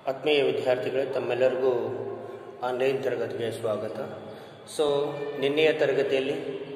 ಆತ್ಮೀಯ ವಿದ್ಯಾರ್ಥಿಗಳೇ ತಮ್ಮೆಲ್ಲರಿಗೂ ಆನ್ಲೈನ್ ತರಗತಿಗೆ ಸ್ವಾಗತ ಸೊ ನಿನ್ನೆಯ ತರಗತಿಯಲ್ಲಿ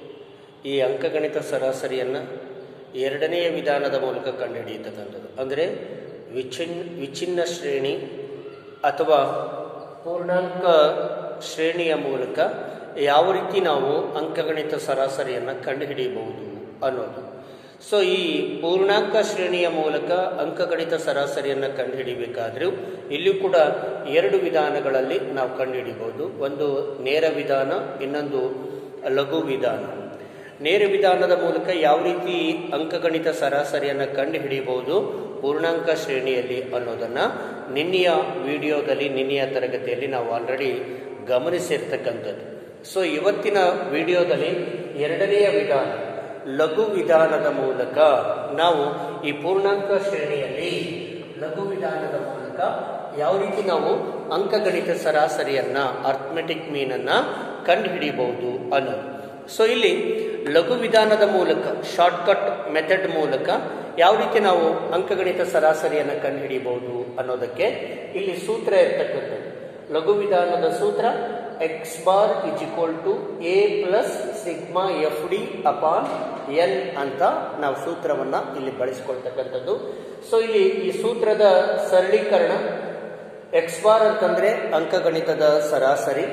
ಈ ಅಂಕಗಣಿತ ಸರಾಸರಿಯನ್ನು ಎರಡನೆಯ ವಿಧಾನದ ಮೂಲಕ ಕಂಡುಹಿಡಿಯತಕ್ಕಂಥದ್ದು ಅಂದರೆ ವಿಚಿನ್ ವಿಚ್ಛಿನ್ನ ಶ್ರೇಣಿ ಅಥವಾ ಪೂರ್ಣಾಂಕ ಶ್ರೇಣಿಯ ಮೂಲಕ ಯಾವ ರೀತಿ ನಾವು ಅಂಕಗಣಿತ ಸರಾಸರಿಯನ್ನು ಕಂಡುಹಿಡಿಯಬಹುದು ಅನ್ನೋದು ಸೊ ಈ ಪೂರ್ಣಾಂಕ ಶ್ರೇಣಿಯ ಮೂಲಕ ಅಂಕಗಣಿತ ಸರಾಸರಿಯನ್ನು ಕಂಡುಹಿಡಿಬೇಕಾದರೂ ಇಲ್ಲಿಯೂ ಕೂಡ ಎರಡು ವಿಧಾನಗಳಲ್ಲಿ ನಾವು ಕಂಡುಹಿಡಿಬಹುದು ಒಂದು ನೇರ ವಿಧಾನ ಇನ್ನೊಂದು ಲಘು ವಿಧಾನ ನೇರ ವಿಧಾನದ ಮೂಲಕ ಯಾವ ರೀತಿ ಅಂಕಗಣಿತ ಸರಾಸರಿಯನ್ನು ಕಂಡುಹಿಡಿಯಬಹುದು ಪೂರ್ಣಾಂಕ ಶ್ರೇಣಿಯಲ್ಲಿ ಅನ್ನೋದನ್ನು ನಿನ್ನೆಯ ವಿಡಿಯೋದಲ್ಲಿ ನಿನ್ನೆಯ ತರಗತಿಯಲ್ಲಿ ನಾವು ಆಲ್ರೆಡಿ ಗಮನಿಸಿರ್ತಕ್ಕಂಥದ್ದು ಸೊ ಇವತ್ತಿನ ವಿಡಿಯೋದಲ್ಲಿ ಎರಡನೆಯ ವಿಧಾನ ಲಘು ವಿಧಾನದ ಮೂಲಕ ನಾವು ಈ ಪೂರ್ಣಾಂಕ ಶ್ರೇಣಿಯಲ್ಲಿ ಲಘು ವಿಧಾನದ ಮೂಲಕ ಯಾವ ರೀತಿ ನಾವು ಅಂಕಗಣಿತ ಸರಾಸರಿಯನ್ನ ಅರ್ಥಮೆಟಿಕ್ ಮೀನನ್ನ ಕಂಡುಹಿಡಿಯಬಹುದು ಅನ್ನೋದು ಸೊ ಇಲ್ಲಿ ಲಘು ವಿಧಾನದ ಮೂಲಕ ಶಾರ್ಟ್ಕಟ್ ಮೆಥಡ್ ಮೂಲಕ ಯಾವ ರೀತಿ ನಾವು ಅಂಕಗಣಿತ ಸರಾಸರಿಯನ್ನು ಕಂಡುಹಿಡಿಯಬಹುದು ಅನ್ನೋದಕ್ಕೆ ಇಲ್ಲಿ ಸೂತ್ರ ಇರ್ತಕ್ಕಂಥದ್ದು ಲಘು ವಿಧಾನದ ಸೂತ್ರ X bar is equal to A plus sigma F D upon N ಅಂತ ನಾವು ಸೂತ್ರವನ್ನು ಇಲ್ಲಿ ಬಳಸಿಕೊಳ್ತಕ್ಕಂಥದ್ದು ಸೊ ಇಲ್ಲಿ ಈ ಸೂತ್ರದ ಸರಳೀಕರಣ ಎಕ್ಸ್ ಬಾರ್ ಅಂತಂದ್ರೆ ಅಂಕಗಣಿತದ ಸರಾಸರಿ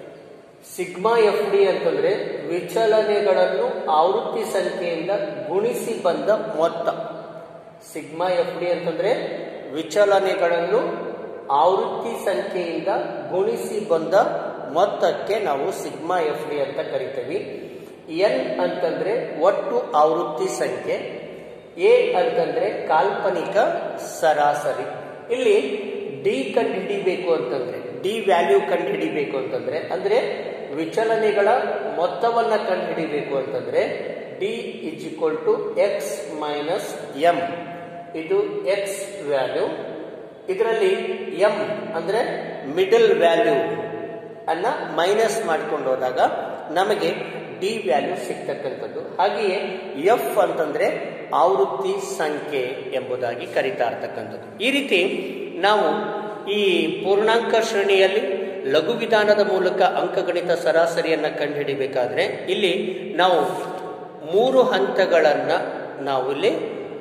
ಸಿಗ್ಮಾ ಎಫ್ ಡಿ ಅಂತಂದ್ರೆ ವಿಚಲನೆಗಳನ್ನು ಆವೃತ್ತಿ ಸಂಖ್ಯೆಯಿಂದ ಗುಣಿಸಿ ಬಂದ ಮೊತ್ತ ಸಿಗ್ಮಾ ಎಫ್ ಡಿ ಅಂತಂದ್ರೆ ವಿಚಲನೆಗಳನ್ನು ಆವೃತ್ತಿ ಸಂಖ್ಯೆಯಿಂದ ಗುಣಿಸಿ ಬಂದ ಮೊತ್ತಕ್ಕೆ ನಾವು ಸಿಗ್ಮಾ ಎಫ್ ಡಿ ಅಂತ ಕರಿತೀವಿ ಎನ್ ಅಂತಂದ್ರೆ ಒಟ್ಟು ಆವೃತ್ತಿ ಸಂಖ್ಯೆ ಎ ಅಂತಂದ್ರೆ ಕಾಲ್ಪನಿಕ ಸರಾಸರಿ ಇಲ್ಲಿ ಡಿ ಕಂಡುಹಿಡಿಬೇಕು ಅಂತಂದ್ರೆ ಡಿ ವ್ಯಾಲ್ಯೂ ಕಂಡುಹಿಡಿಬೇಕು ಅಂತಂದ್ರೆ ಅಂದ್ರೆ ವಿಚಲನೆಗಳ ಮೊತ್ತವನ್ನ ಕಂಡುಹಿಡಿಬೇಕು ಅಂತಂದ್ರೆ D is equal to X minus M ಇದು ಎಕ್ಸ್ ವ್ಯಾಲ್ಯೂ ಇದರಲ್ಲಿ ಎಂ ಅಂದ್ರೆ ಮಿಡಲ್ ವ್ಯಾಲ್ಯೂ ಅನ್ನ ಮೈನಸ್ ಮಾಡ್ಕೊಂಡು ಹೋದಾಗ ನಮಗೆ ಡಿ ವ್ಯಾಲ್ಯೂ ಸಿಗ್ತಕ್ಕಂಥದ್ದು ಹಾಗೆಯೇ ಎಫ್ ಅಂತಂದ್ರೆ ಆವೃತ್ತಿ ಸಂಖ್ಯೆ ಎಂಬುದಾಗಿ ಕರೀತಾ ಇರ್ತಕ್ಕಂಥದ್ದು ಈ ರೀತಿ ನಾವು ಈ ಪೂರ್ಣಾಂಕ ಶ್ರೇಣಿಯಲ್ಲಿ ಲಘು ವಿಧಾನದ ಮೂಲಕ ಅಂಕಗಣಿತ ಸರಾಸರಿಯನ್ನು ಕಂಡುಹಿಡಿಬೇಕಾದ್ರೆ ಇಲ್ಲಿ ನಾವು ಮೂರು ಹಂತಗಳನ್ನು ನಾವು ಇಲ್ಲಿ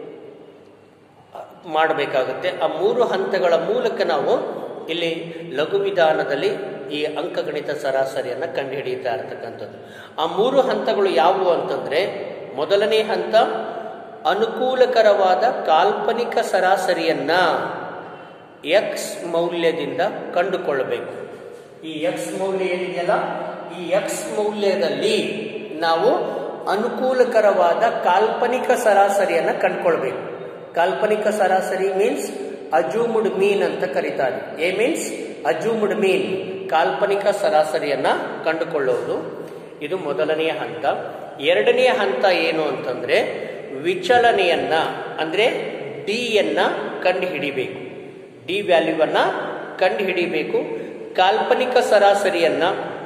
ಮಾಡಬೇಕಾಗುತ್ತೆ ಆ ಮೂರು ಹಂತಗಳ ಮೂಲಕ ನಾವು ಇಲ್ಲಿ ಲಘು ವಿಧಾನದಲ್ಲಿ ಈ ಅಂಕಗಣಿತ ಸರಾಸರಿಯನ್ನು ಕಂಡುಹಿಡಿಯುತ್ತಾ ಇರತಕ್ಕಂಥದ್ದು ಆ ಮೂರು ಹಂತಗಳು ಯಾವುವು ಅಂತಂದ್ರೆ ಮೊದಲನೇ ಹಂತ ಅನುಕೂಲಕರವಾದ ಕಾಲ್ಪನಿಕ ಸರಾಸರಿಯನ್ನ ಎಕ್ಸ್ ಮೌಲ್ಯದಿಂದ ಕಂಡುಕೊಳ್ಳಬೇಕು ಈ ಎಕ್ಸ್ ಮೌಲ್ಯ ಏನಿದೆಯಲ್ಲ ಈ ಎಕ್ಸ್ ಮೌಲ್ಯದಲ್ಲಿ ನಾವು ಅನುಕೂಲಕರವಾದ ಕಾಲ್ಪನಿಕ ಸರಾಸರಿಯನ್ನ ಕಂಡುಕೊಳ್ಬೇಕು ಕಾಲ್ಪನಿಕ ಸರಾಸರಿ ಮೀನ್ಸ್ ಅಜೂಮ್ಡ್ ಮೀನ್ ಅಂತ ಕರೀತಾರೆ ಎ ಮೀನ್ಸ್ ಅಜೂಮ್ಡ್ ಮೀನ್ ಕಾಲ್ಪನಿಕ ಸರಾಸರಿಯನ್ನ ಕಂಡುಕೊಳ್ಳುವುದು ಇದು ಮೊದಲನೆಯ ಹಂತ ಎರಡನೆಯ ಹಂತ ಏನು ಅಂತಂದ್ರೆ ವಿಚಲನೆಯನ್ನ ಅಂದ್ರೆ ಡಿ ಯನ್ನ ಕಂಡುಹಿಡಿಬೇಕು ಡಿ ವ್ಯಾಲ್ಯೂವನ್ನ ಕಂಡುಹಿಡಿಬೇಕು ಕಾಲ್ಪನಿಕ ಸರಾಸರಿಯನ್ನ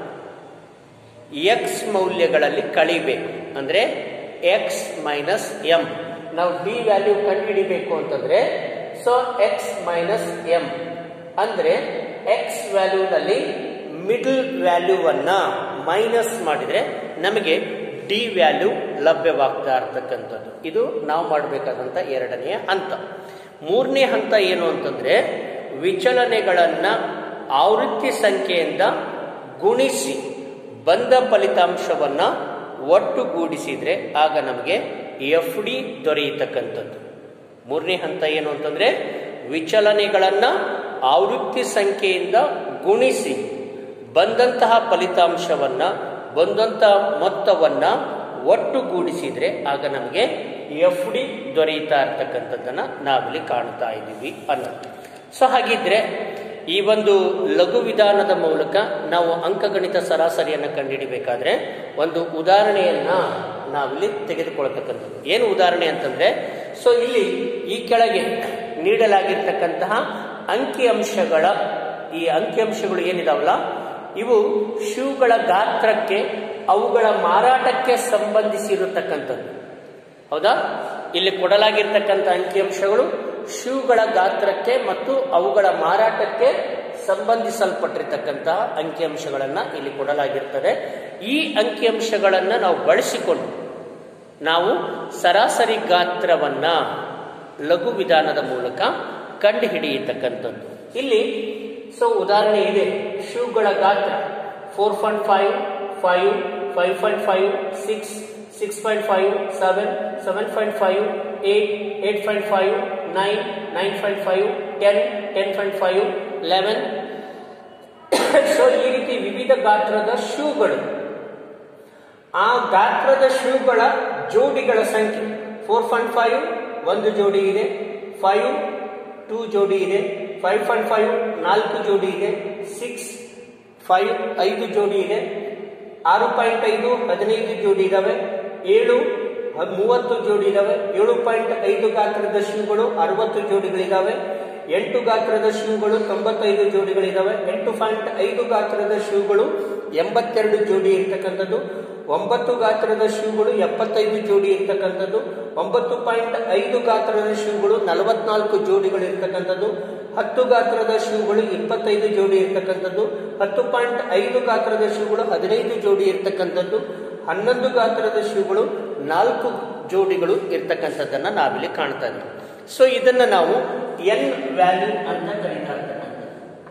ಎಕ್ಸ್ ಮೌಲ್ಯಗಳಲ್ಲಿ ಕಳಿಬೇಕು ಅಂದ್ರೆ ಎಕ್ಸ್ ಮೈನಸ್ ಎಂ ನಾವು ಡಿ ವ್ಯಾಲ್ಯೂ ಕಂಡುಹಿಡಿಬೇಕು ಅಂತಂದ್ರೆ ಸೊ ಎಕ್ಸ್ ಮೈನಸ್ ಎಂ ಅಂದ್ರೆ ಎಕ್ಸ್ ವ್ಯಾಲ್ಯೂನಲ್ಲಿ ಮಿಡಲ್ ವ್ಯಾಲ್ಯೂವನ್ನ ಮೈನಸ್ ಮಾಡಿದ್ರೆ ನಮಗೆ ಡಿ ವ್ಯಾಲ್ಯೂ ಲಭ್ಯವಾಗ್ತಾ ಇರ್ತಕ್ಕಂಥದ್ದು ಇದು ನಾವು ಮಾಡಬೇಕಾದಂಥ ಎರಡನೆಯ ಹಂತ ಮೂರನೇ ಹಂತ ಏನು ಅಂತಂದ್ರೆ ವಿಚಲನೆಗಳನ್ನ ಆವೃತ್ತಿ ಸಂಖ್ಯೆಯಿಂದ ಗುಣಿಸಿ ಬಂದ ಫಲಿತಾಂಶವನ್ನ ಒಟ್ಟುಗೂಡಿಸಿದ್ರೆ ಆಗ ನಮಗೆ ಎಫ್ ಡಿ ದೊರೆಯತಕ್ಕಂಥದ್ದು ಮೂರನೇ ಹಂತ ಏನು ಅಂತಂದ್ರೆ ವಿಚಲನೆಗಳನ್ನ ಆವೃತ್ತಿ ಸಂಖ್ಯೆಯಿಂದ ಗುಣಿಸಿ ಬಂದಂತಹ ಫಲಿತಾಂಶವನ್ನ ಬಂದಂತಹ ಮೊತ್ತವನ್ನ ಒಟ್ಟುಗೂಡಿಸಿದ್ರೆ ಆಗ ನಮಗೆ ಎಫ್ ಡಿ ದೊರೆಯುತ್ತಾ ಇರ್ತಕ್ಕಂಥದ್ದನ್ನ ನಾವಿಲ್ಲಿ ಕಾಣ್ತಾ ಇದ್ದೀವಿ ಅನ್ನೋದು ಸೊ ಹಾಗಿದ್ರೆ ಈ ಒಂದು ಲಘು ವಿಧಾನದ ಮೂಲಕ ನಾವು ಅಂಕಗಣಿತ ಸರಾಸರಿಯನ್ನು ಕಂಡುಹಿಡಿಬೇಕಾದ್ರೆ ಒಂದು ಉದಾಹರಣೆಯನ್ನ ನಾವಿಲ್ಲಿ ತೆಗೆದುಕೊಳ್ತಕ್ಕಂಥದ್ದು ಏನು ಉದಾಹರಣೆ ಅಂತಂದ್ರೆ ಸೊ ಇಲ್ಲಿ ಈ ಕೆಳಗೆ ನೀಡಲಾಗಿರ್ತಕ್ಕಂತಹ ಅಂಕಿಅಂಶಗಳ ಈ ಅಂಕಿಅಂಶಗಳು ಏನಿದಾವಲ್ಲ ಇವು ಶೂಗಳ ಗಾತ್ರಕ್ಕೆ ಅವುಗಳ ಮಾರಾಟಕ್ಕೆ ಸಂಬಂಧಿಸಿರತಕ್ಕಂಥದ್ದು ಹೌದಾ ಇಲ್ಲಿ ಕೊಡಲಾಗಿರ್ತಕ್ಕಂಥ ಅಂಕಿಅಂಶಗಳು ಶೂಗಳ ಗಾತ್ರಕ್ಕೆ ಮತ್ತು ಅವುಗಳ ಮಾರಾಟಕ್ಕೆ ಸಂಬಂಧಿಸಲ್ಪಟ್ಟಿರ್ತಕ್ಕಂತಹ ಅಂಕಿಅಂಶಗಳನ್ನು ಇಲ್ಲಿ ಕೊಡಲಾಗಿರ್ತದೆ ಈ ಅಂಕಿಅಂಶಗಳನ್ನು ನಾವು ಬಳಸಿಕೊಂಡು ನಾವು ಸರಾಸರಿ ಗಾತ್ರವನ್ನ ಲಘು ವಿಧಾನದ ಮೂಲಕ ಕಂಡುಹಿಡಿಯತಕ್ಕಂಥದ್ದು ಇಲ್ಲಿ ಸೊ ಉದಾಹರಣೆ ಇದೆ ಶೂಗಳ ಗಾತ್ರ four point five five five point five six six point five seven seven point five eight eight point five nine nine point five ten ten point five eleven so ಈ ರೀತಿ ವಿವಿಧ ಗಾತ್ರದ ಶೂಗಳು ಆ ಗಾತ್ರದ ಶೂಗಳ ಜೋಡಿಗಳ ಸಂಖ್ಯೆ ಫೋರ್ ಪಾಯಿಂಟ್ ಫೈವ್ ಒಂದು ಜೋಡಿ ಇದೆ ಫೈವ್ ಟೂ ಜೋಡಿ ಇದೆ ಫೈವ್ ಪಾಯಿಂಟ್ ಫೈವ್ ನಾಲ್ಕು ಜೋಡಿ ಇದೆ ಸಿಕ್ಸ್ ಫೈವ್ ಐದು ಜೋಡಿ ಇದೆ ಆರು ಪಾಯಿಂಟ್ ಐದು ಹದಿನೈದು ಜೋಡಿ ಇದಾವೆ ಏಳು ಹ- ಮೂವತ್ತು ಜೋಡಿ ಇದಾವೆ ಏಳು ಪಾಯಿಂಟ್ ಐದು ಗಾತ್ರದ ಶೂಗಳು ಅರವತ್ತು ಜೋಡಿಗಳಿದಾವೆ ಎಂಟು ಗಾತ್ರದ ಶೂಗಳು ತೊಂಬತ್ತೈದು ಜೋಡಿಗಳಿದಾವೆ ಎಂಟು ಪಾಯಿಂಟ್ ಐದು ಗಾತ್ರದ ಶೂಗಳು ಎಂಬತ್ತೆರಡು ಜೋಡಿ ಇರ್ತಕ್ಕಂಥದ್ದು ಒಂಬತ್ತು ಗಾತ್ರದ ಶೂಗಳು ಎಪ್ಪತ್ತೈದು ಜೋಡಿ ಇರ್ತಕ್ಕಂಥದ್ದು ಒಂಬತ್ತು ಪಾಯಿಂಟ್ ಐದು ಗಾತ್ರದ ಶೂಗಳು ನಲವತ್ನಾಲ್ಕು ಜೋಡಿಗಳು ಇರ್ತಕ್ಕಂಥದ್ದು ಹತ್ತು ಗಾತ್ರದ ಶೂಗಳು ಇಪ್ಪತ್ತೈದು ಜೋಡಿ ಇರ್ತಕ್ಕಂಥದ್ದು ಹತ್ತು ಪಾಯಿಂಟ್ ಐದು ಗಾತ್ರದ ಶೂಗಳು ಹದಿನೈದು ಜೋಡಿ ಇರ್ತಕ್ಕಂಥದ್ದು ಹನ್ನೊಂದು ಗಾತ್ರದ ಶೂಗಳು ನಾಲ್ಕು ಜೋಡಿಗಳು ಇರ್ತಕ್ಕಂಥದ್ದನ್ನ ನಾವಿಲ್ಲಿ ಕಾಣ್ತಾ ಇದ್ದೀವಿ ಸೊ ಇದನ್ನ ನಾವು ಎನ್ ವ್ಯಾಲ್ಯೂ ಅಂತ ಕರೀತಾ ಇರ್ತಕ್ಕಂಥದ್ದು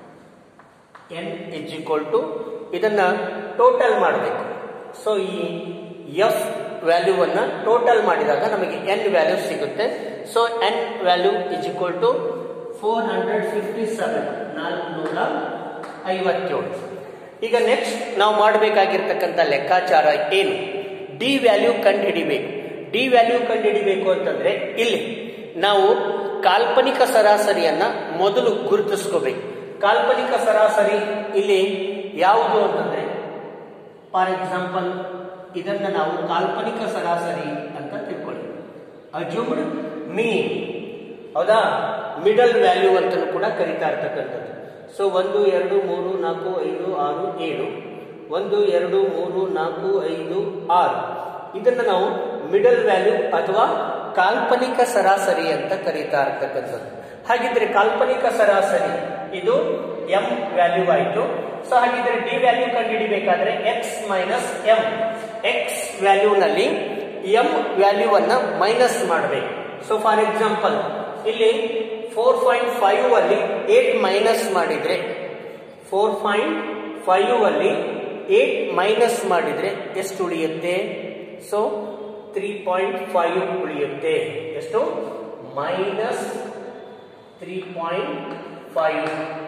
ಎನ್ ಇಸ್ ಈಕ್ವಲ್ ಟು ಇದನ್ನ ಟೋಟಲ್ ಮಾಡಬೇಕು ಸೊ ಈ ಎಫ್ ವ್ಯಾಲ್ಯೂವನ್ನ ಟೋಟಲ್ ಮಾಡಿದಾಗ ನಮಗೆ ಎನ್ ವ್ಯಾಲ್ಯೂ ಸಿಗುತ್ತೆ so N value is equal to four hundred fifty seven ನಾಲ್ಕುನೂರ ಐವತ್ತೇಳು ಈಗ ನೆಕ್ಸ್ಟ್ ನಾವು ಮಾಡಬೇಕಾಗಿರ್ತಕ್ಕಂಥ ಲೆಕ್ಕಾಚಾರ ಏನು ಡಿ ವ್ಯಾಲ್ಯೂ ಕಂಡುಹಿಡಿಬೇಕು ಡಿ ವ್ಯಾಲ್ಯೂ ಕಂಡುಹಿಡಿಬೇಕು ಅಂತಂದ್ರೆ ಇಲ್ಲಿ ನಾವು ಕಾಲ್ಪನಿಕ ಸರಾಸರಿಯನ್ನ ಮೊದಲು ಗುರುತಿಸ್ಕೋಬೇಕು ಕಾಲ್ಪನಿಕ ಸರಾಸರಿ ಇಲ್ಲಿ ಯಾವುದು ಅಂತಂದ್ರೆ ಫಾರ್ ಎಕ್ಸಾಂಪಲ್ ಇದನ್ನ ನಾವು ಕಾಲ್ಪನಿಕ ಸರಾಸರಿ ಅಂತ ತಿಳ್ಕೊಳ್ಳಿ ಅಜ್ಯೂಮ್ಡ್ ಮೀನ್ ಹೌದಾ ಮಿಡಲ್ ವ್ಯಾಲ್ಯೂ ಅಂತಲೂ ಕೂಡ ಕರೀತಾ ಇರ್ತಕ್ಕಂಥದ್ದು ಸೊ ಒಂದು ಎರಡು ಮೂರು ನಾಲ್ಕು ಐದು ಆರು ಏಳು ಒಂದು ಎರಡು ಮೂರು ನಾಲ್ಕು ಐದು ಆರು ಇದನ್ನ ನಾವು ಮಿಡಲ್ ವ್ಯಾಲ್ಯೂ ಅಥವಾ ಕಾಲ್ಪನಿಕ ಸರಾಸರಿ ಅಂತ ಕರೀತಾ ಇರ್ತಕ್ಕಂಥದ್ದು ಹಾಗಿದ್ರೆ ಕಾಲ್ಪನಿಕ ಸರಾಸರಿ ಇದು ಎಂ ವ್ಯಾಲ್ಯೂ ಆಯಿತು ಸೊ ಹಾಗಿದ್ರೆ ಡಿ ವ್ಯಾಲ್ಯೂ ಕಂಡುಹಿಡಿಬೇಕಾದ್ರೆ ಎಕ್ಸ್ ಮೈನಸ್ ಎಂ ಎಕ್ಸ್ ವ್ಯಾಲ್ಯೂನಲ್ಲಿ ಎಂ ವ್ಯಾಲ್ಯೂವನ್ನ ಮೈನಸ್ ಮಾಡಬೇಕು ಸೊ ಫಾರ್ ಎಕ್ಸಾಂಪಲ್ ಇಲ್ಲಿ ಫೋರ್ ಪಾಯಿಂಟ್ ಫೈವ್ ಅಲ್ಲಿ ಏಟ್ ಮೈನಸ್ ಮಾಡಿದ್ರೆ ಫೋರ್ ಪಾಯಿಂಟ್ ಫೈವ್ ಅಲ್ಲಿ ಏಟ್ ಮೈನಸ್ ಮಾಡಿದ್ರೆ ಎಷ್ಟು ಉಳಿಯುತ್ತೆ ಸೊ ತ್ರೀ ಪಾಯಿಂಟ್ ಫೈವ್ ಉಳಿಯುತ್ತೆ ಎಷ್ಟು minus three point five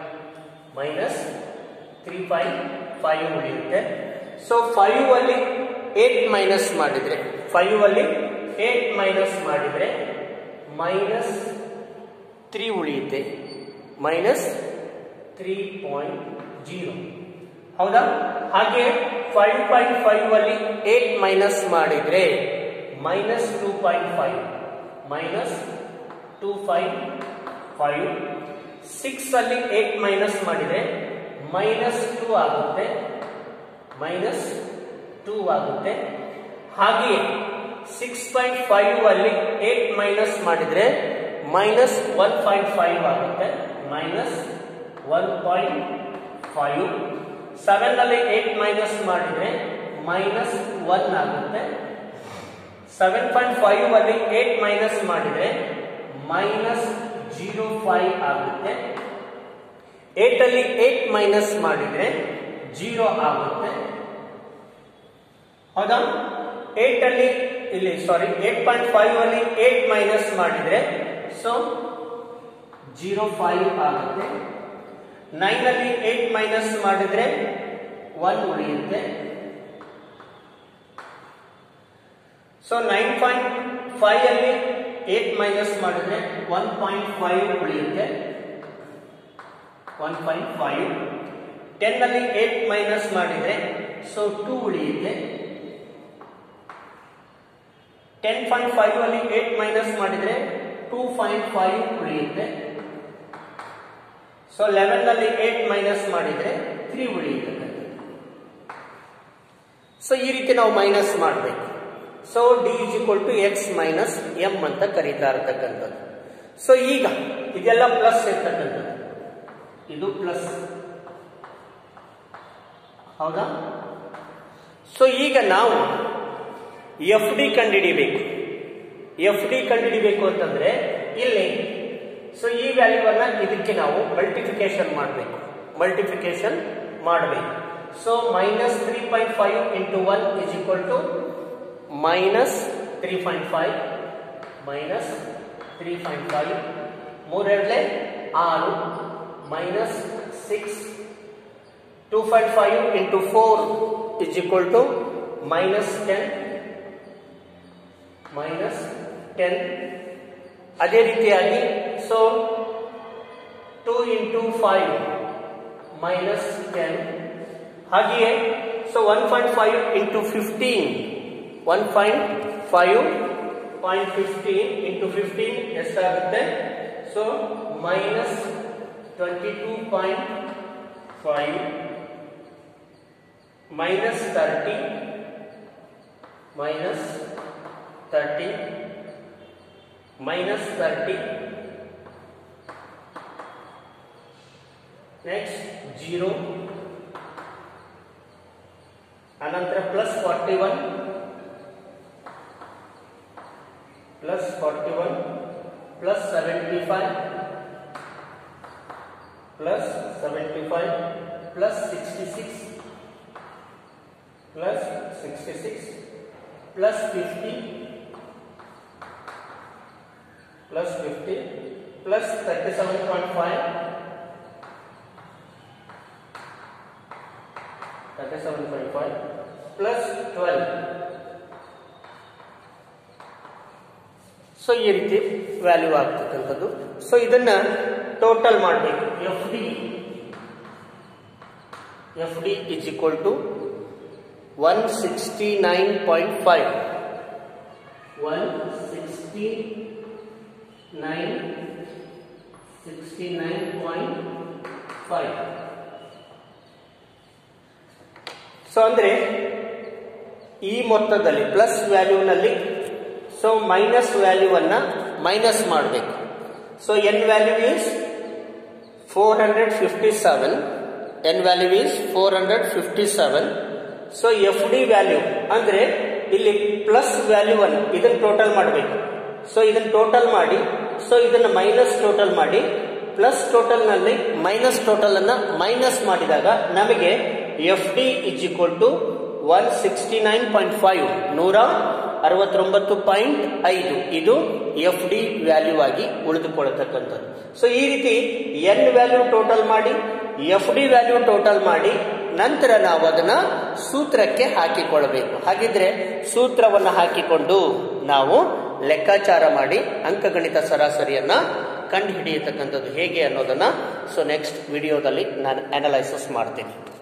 minus three point five ಉಳಿಯುತ್ತೆ ಸೊ ಫೈವ್ ಅಲ್ಲಿ ಏಟ್ ಮೈನಸ್ ಮಾಡಿದ್ರೆ ಫೈವ್ ಅಲ್ಲಿ ಏಟ್ ಮೈನಸ್ ಮಾಡಿದ್ರೆ ಮೈನಸ್ ತ್ರೀ ಉಳಿಯುತ್ತೆ ಮೈನಸ್ ತ್ರೀ ಪಾಯಿಂಟ್ ಜೀರೋ ಹೌದಾ ಹಾಗೆ ಫೈವ್ ಪಾಯಿಂಟ್ ಫೈವ್ ಅಲ್ಲಿ ಏಟ್ ಮೈನಸ್ ಮಾಡಿದ್ರೆ minus two point five minus two five five six ಅಲ್ಲಿ ಏಟ್ ಮೈನಸ್ ಮಾಡಿದ್ರೆ ಮೈನಸ್ ಟೂ ಆಗುತ್ತೆ ಮೈನಸ್ ಟೂ ಆಗುತ್ತೆ ಹಾಗೆಯೇ ಸಿಕ್ಸ್ ಪಾಯಿಂಟ್ ಫೈವ್ ಅಲ್ಲಿ ಏಟ್ ಮೈನಸ್ ಮಾಡಿದ್ರೆ ಮೈನಸ್ ಒನ್ ಪಾಯಿಂಟ್ ಫೈವ್ ಆಗುತ್ತೆ minus one point five seven ಅಲ್ಲಿ ಏಟ್ ಮೈನಸ್ ಮಾಡಿದ್ರೆ ಮೈನಸ್ ಒನ್ ಆಗುತ್ತೆ ಸೆವೆನ್ ಪಾಯಿಂಟ್ ಫೈವ್ ಅಲ್ಲಿ ಏಟ್ ಮೈನಸ್ ಮಾಡಿದ್ರೆ ಮೈನಸ್ ಜೀರೋ ಫೈವ್ ಆಗುತ್ತೆ ಏಟ್ ಅಲ್ಲಿ ಏಟ್ ಮೈನಸ್ ಮಾಡಿದ್ರೆ ಜೀರೋ ಆಗುತ್ತೆ ಹೌದಾ ಏಟ್ ಅಲ್ಲಿ ಇಲ್ಲಿ ಸಾರಿ ಏಟ್ ಪಾಯಿಂಟ್ ಫೈವ್ ಅಲ್ಲಿ ಏಟ್ ಮೈನಸ್ ಮಾಡಿದ್ರೆ ಸೊ ಜೀರೋ ಫೈವ್ ಆಗುತ್ತೆ ನೈನ್ ಅಲ್ಲಿ ಏಟ್ ಮೈನಸ್ ಮಾಡಿದ್ರೆ ಒನ್ ಉಳಿಯುತ್ತೆ ಸೊ ನೈನ್ ಪಾಯಿಂಟ್ ಫೈವ್ ಅಲ್ಲಿ ಏಟ್ ಮೈನಸ್ ಮಾಡಿದ್ರೆ ಒನ್ ಪಾಯಿಂಟ್ ಫೈವ್ ಉಳಿಯುತ್ತೆ ಒನ್ ಪಾಯಿಂಟ್ ಫೈವ್ ಟೆನ್ ಅಲ್ಲಿ ಏಟ್ ಮೈನಸ್ ಮಾಡಿದ್ರೆ ಸೊ ಟೂ ಉಳಿಯುತ್ತೆ ಟೆನ್ ಪಾಯಿಂಟ್ ಫೈವ್ ಅಲ್ಲಿ ಏಟ್ ಮೈನಸ್ ಮಾಡಿದ್ರೆ ಟೂ ಪಾಯಿಂಟ್ ಫೈವ್ ಉಳಿಯುತ್ತೆ ಸೊ ಲೆವೆನ್ ಅಲ್ಲಿ ಏಟ್ ಮೈನಸ್ ಮಾಡಿದ್ರೆ ತ್ರೀ ಉಳಿಯುತ್ತೆ ಸೊ ಈ ರೀತಿ ನಾವು ಮೈನಸ್ ಮಾಡಬೇಕು so D is equal to X minus M ಅಂತ ಕರೀತಾ ಇರ್ತಕ್ಕಂಥದ್ದು ಸೊ ಈಗ ಇದೆಲ್ಲ ಪ್ಲಸ್ ಇರ್ತಕ್ಕಂಥದ್ದು ಇದು ಪ್ಲಸ್ ಹೌದಾ ಸೊ ಈಗ ನಾವು ಎಫ್ ಡಿ ಕಂಡುಹಿಡಿಬೇಕು ಎಫ್ ಡಿ ಕಂಡುಹಿಡಿಬೇಕು ಅಂತಂದ್ರೆ ಇಲ್ಲಿ ಸೊ ಈ ವ್ಯಾಲ್ಯೂವನ್ನ ಇದಕ್ಕೆ ನಾವು ಮಲ್ಟಿಫಿಕೇಶನ್ ಮಾಡಬೇಕು ಮಲ್ಟಿಫಿಕೇಶನ್ ಮಾಡಬೇಕು so minus three point five into one is equal to minus three point five minus three point five ಮೂರೆರಡಲೆ ಆರು minus six two point five into four is equal to minus ten minus ten ಅದೇ ರೀತಿಯಾಗಿ so two into five minus ten ಹಾಗೆಯೇ so one point five into fifteen one point five point fifteen into fifteen ಎಷ್ಟಾಗುತ್ತೆ so minus twenty two point five minus thirty minus thirty minus thirty next zero ಅನಂತರ plus forty one plus forty one plus seventy five plus seventy five plus sixty six plus sixty six plus fifty plus fifty plus thirty seven point five thirty seven point five plus twelve so ಈ ರೀತಿ value ಆಗ್ತಕ್ಕಂಥದ್ದು so ಇದನ್ನ total ಮಾಡಬೇಕು F D F D is equal to one sixty nine point five one sixty nine sixty nine point five so ಅಂದ್ರೆ ಈ ಮೊತ್ತದಲ್ಲಿ plus ವ್ಯಾಲ್ಯೂನಲ್ಲಿ so minus ವ್ಯಾಲ್ಯೂವನ್ನ ಮೈನಸ್ ಮಾಡಬೇಕು so N value is four hundred fifty seven N value is four hundred fifty seven so F D value ಅಂದ್ರೆ ಇಲ್ಲಿ plus value ಅನ್ನು ಇದನ್ನ ಟೋಟಲ್ ಮಾಡಬೇಕು ಸೊ ಇದನ್ನ ಟೋಟಲ್ ಮಾಡಿ ಸೊ ಇದನ್ನ ಮೈನಸ್ ಟೋಟಲ್ ಮಾಡಿ ಪ್ಲಸ್ ಟೋಟಲ್ ನಲ್ಲಿ ಮೈನಸ್ ಟೋಟಲ್ ಅನ್ನ ಮೈನಸ್ ಮಾಡಿದಾಗ ನಮಗೆ F D is equal to one sixty nine point five ನೂರ ಅರವತ್ತೊಂಬತ್ತು ಪಾಯಿಂಟ್ ಐದು ಇದು ಎಫ್ ಡಿ ವ್ಯಾಲ್ಯೂ ಆಗಿ ಉಳಿದುಕೊಳ್ಳತಕ್ಕಂಥದ್ದು ಸೊ ಈ ರೀತಿ ಎನ್ ವ್ಯಾಲ್ಯೂ ಟೋಟಲ್ ಮಾಡಿ ಎಫ್ ಡಿ ವ್ಯಾಲ್ಯೂ ಟೋಟಲ್ ಮಾಡಿ ನಂತರ ನಾವು ಅದನ್ನ ಸೂತ್ರಕ್ಕೆ ಹಾಕಿಕೊಳ್ಳಬೇಕು ಹಾಗಿದ್ರೆ ಸೂತ್ರವನ್ನು ಹಾಕಿಕೊಂಡು ನಾವು ಲೆಕ್ಕಾಚಾರ ಮಾಡಿ ಅಂಕಗಣಿತ ಸರಾಸರಿಯನ್ನ ಕಂಡುಹಿಡಿಯತಕ್ಕಂಥದ್ದು ಹೇಗೆ ಅನ್ನೋದನ್ನ ಸೊ ನೆಕ್ಸ್ಟ್ ವಿಡಿಯೋದಲ್ಲಿ ನಾನು ಅನಲೈಸಸ್ ಮಾಡ್ತೀನಿ